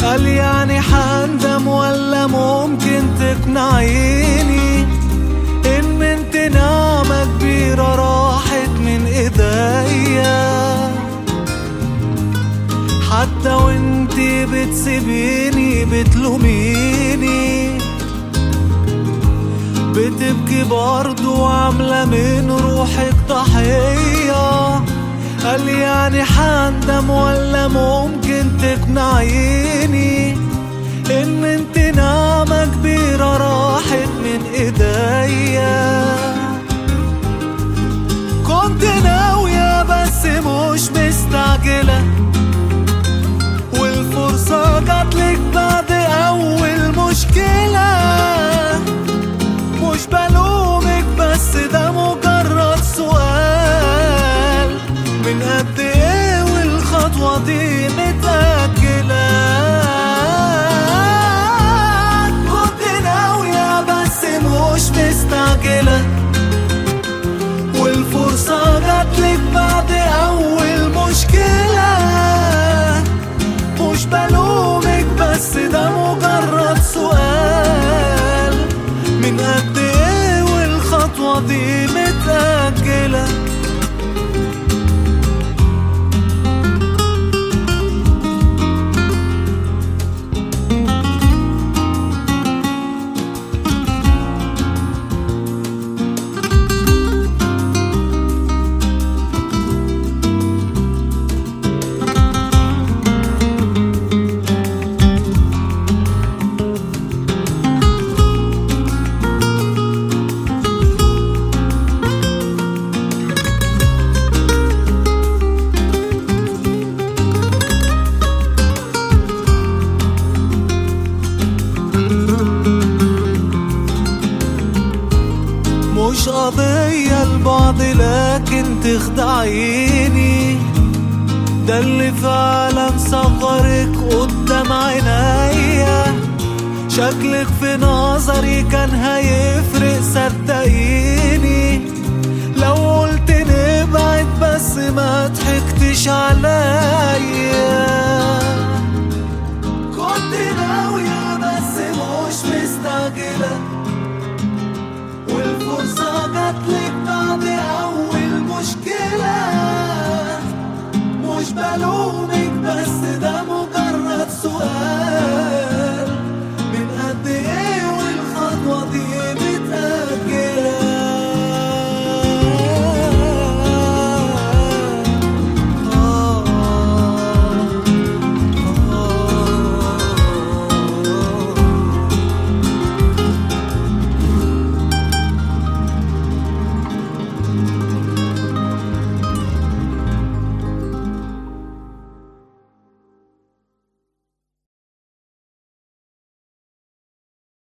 هل يعني حندم ولا ممكن تقنعيني ان انت نعمة كبيرة راحت من ايديا حتى وانتي بتسيبيني بتلوميني بتبكي برضو عاملة من روحك ضحية قال يعني حندم ولا ممكن تقنعيني ان انت نعمة كبيرة راحت من ايديا كنت ناوية بس مش مستعجلة والفرصة جاتلك بعد أول مشكلة مش بلومك بس ده مجرد سؤال من قد ايه والخطوة دي متأجلة كنت ناوية بس مش مستعجلة والفرصة جاتلك بعد أول مشكلة مش بلومك بس ده مجرد سؤال من قد ايه والخطوة دي متأجلة مش قضية البعد لكن تخدعيني ده اللي فعلا صغرك قدام عينيا شكلك في نظري كان هيفرق صدقيني لو قلت نبعد بس ما ضحكتش عليا